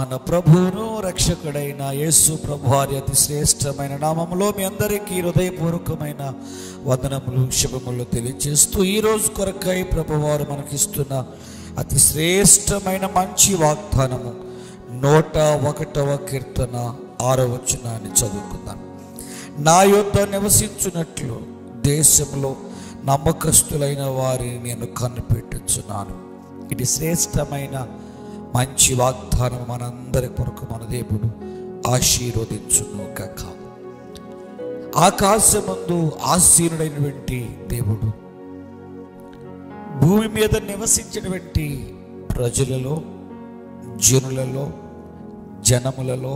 మన ప్రభువును రక్షకుడైన యేసు ప్రభువారి అతి శ్రేష్టమైన నామములో మీ అందరికీ హృదయపూర్వకమైన వందనములు శుభములు తెలియజేస్తూ ఈ రోజు కొరకై ప్రభువారు మనకిస్తున్న అతి శ్రేష్టమైన మంచి వాగ్దానము నూట ఒకటవ కీర్తన ఆరో వచనాన్ని చదువుకుందాం నా యొద్ద నివసించున్నట్లు దేశంలో నమ్మకస్తులైన వారిని నేను కనిపెట్టుచున్నాను ఇది శ్రేష్టమైన మంచి వాగ్దానం మనందరి కొరకు మన దేవుడు ఆశీర్వదించును కాక ఆకాశమందు ఆసీనుడైనటువంటి దేవుడు భూమి మీద నివసించినటువంటి ప్రజలలో జనులలో జనములలో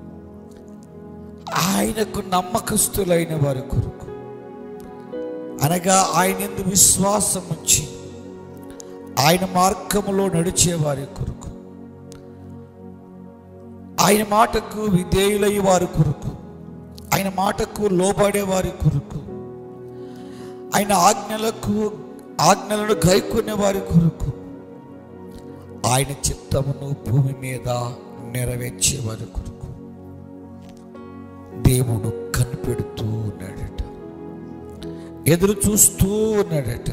ఆయనకు నమ్మకస్తులైన వారి కొరకు అనగా ఆయన ఎందు విశ్వాసం ఉంచి ఆయన మార్గములో నడిచే వారి కొరకు ఆయన మాటకు విధేయులై వారి కొరకు ఆయన మాటకు లోబడే వారి కొరకు ఆయన ఆజ్ఞలకు ఆజ్ఞలను గైకొనే వారి కొరకు ఆయన చిత్తమును భూమి మీద నెరవేర్చే వారి కొరకు దేవుడు కనిపెడుతూ ఉన్నాడట ఎదురు చూస్తూ ఉన్నాడట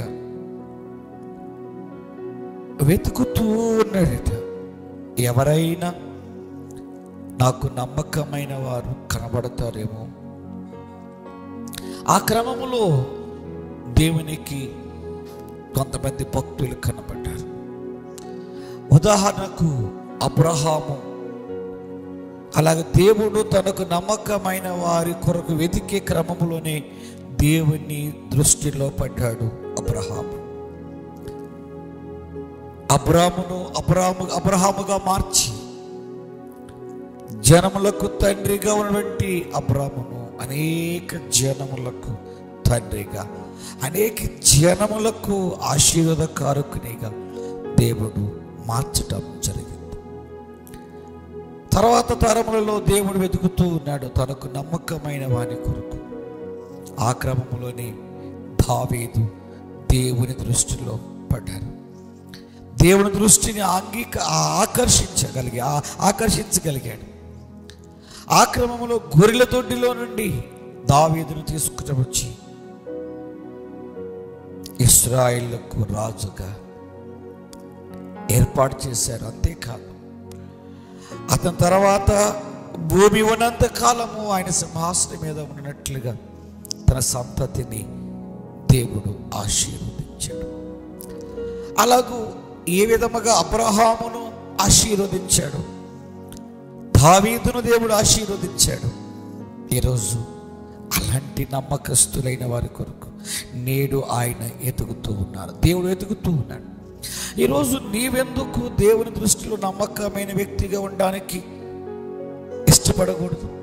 వెతుకుతూ ఉన్నాడట ఎవరైనా నాకు నమ్మకమైన వారు కనబడతారేమో ఆ క్రమములో దేవునికి కొంతమంది భక్తులు కనబడ్డారు ఉదాహరణకు అబ్రహాము అలాగే దేవుడు తనకు నమ్మకమైన వారి కొరకు వెతికే క్రమములోనే దేవుని దృష్టిలో పడ్డాడు అబ్రహాము అబ్రామును అబ్రాము అబ్రహాముగా మార్చి జనములకు తండ్రిగా ఉన్నటువంటి అబ్రామును అనేక జనములకు తండ్రిగా అనేక జనములకు ఆశీర్వాదకారకునిగా దేవుడు మార్చటం జరిగింది తర్వాత తరములలో దేవుడు వెతుకుతూ ఉన్నాడు తనకు నమ్మకమైన వాని కొరకు ఆ క్రమంలోనే దావీదు దేవుని దృష్టిలో పడ్డారు దేవుని దృష్టిని అంగీక ఆకర్షించగలిగి ఆ- ఆకర్షించగలిగాడు ఆ క్రమంలో గొర్రెల దొడ్డిలో నుండి దావీదును తీసుకుని వచ్చి ఇస్రాయిళ్లకు రాజుగా ఏర్పాటు చేశారు అంతేకాదు అతని తర్వాత భూమి ఉన్నంత కాలము ఆయన సింహాసనం మీద ఉన్నట్లుగా తన సంతతిని దేవుడు ఆశీర్వదించాడు అలాగూ ఏ విధముగా అబ్రహామును ఆశీర్వదించాడు దావీదును దేవుడు ఆశీర్వదించాడు ఈరోజు అలాంటి నమ్మకస్తులైన వారి కొరకు నేడు ఆయన ఎదుగుతూ ఉన్నారు దేవుడు ఎదుగుతూ ఉన్నాడు ఈరోజు నీవెందుకు దేవుని దృష్టిలో నమ్మకమైన వ్యక్తిగా ఉండడానికి ఇష్టపడకూడదు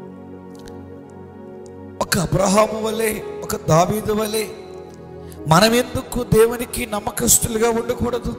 ఒక అబ్రహాము వలె ఒక దావీదు వలె మనం ఎందుకు దేవునికి నమ్మకస్తులుగా ఉండకూడదు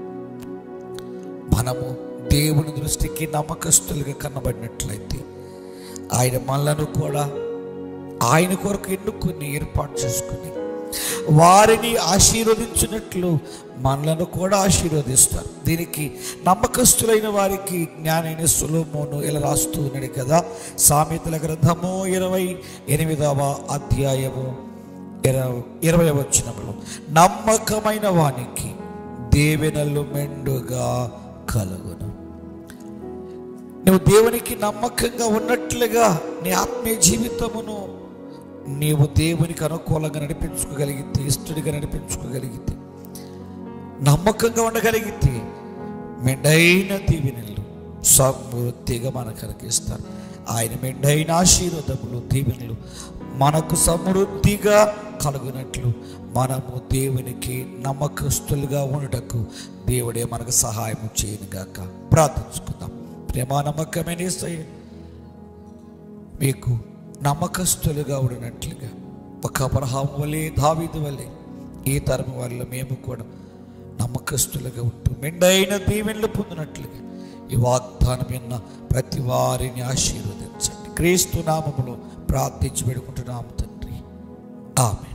మనము దేవుని దృష్టికి నమ్మకస్తులుగా కనబడినట్లయితే ఆయన మనలను కూడా ఆయన కొరకు ఎన్నుకుని ఏర్పాటు చేసుకుని వారిని ఆశీర్వదించినట్లు మనలను కూడా ఆశీర్వదిస్తారు దీనికి నమ్మకస్తులైన వారికి జ్ఞానైన సులోమోను ఇలా రాస్తూ ఉన్నాడు కదా సామెతల గ్రంథము ఇరవై ఎనిమిదవ అధ్యాయము ఇరవై ఇరవై వచ్చినప్పుడు నమ్మకమైన వానికి దేవెనలు మెండుగా కలుగును నువ్వు దేవునికి నమ్మకంగా ఉన్నట్లుగా నీ ఆత్మీయ జీవితమును నీవు దేవునికి అనుకూలంగా నడిపించుకోగలిగితే ఇష్టడిగా నడిపించుకోగలిగితే నమ్మకంగా ఉండగలిగితే మెండైన దీవెనలు సమృద్ధిగా మనకు కలిగిస్తారు ఆయన మెండైన ఆశీర్వాదములు దీవెనలు మనకు సమృద్ధిగా కలుగునట్లు మనము దేవునికి నమ్మకస్తులుగా ఉండటకు దేవుడే మనకు సహాయం చేయను గాక ప్రార్థించుకుందాం ప్రేమ నమ్మకమైన యేసయ్య, మీకు నమ్మకస్తులుగా ఉండినట్లుగా ఒక అబ్రహాం వలె దావీదు వలె ఈ తరం వల్ల మేము కూడా నమ్మకస్తులుగా ఉంటూ మెండైన దీవెనలు పొందినట్లుగా ఈ వాగ్దానం విన్న ప్రతి వారిని ఆశీర్వదించండి క్రీస్తు నామములో ప్రార్థించి పెడుకుంటున్నాము తండ్రి ఆమె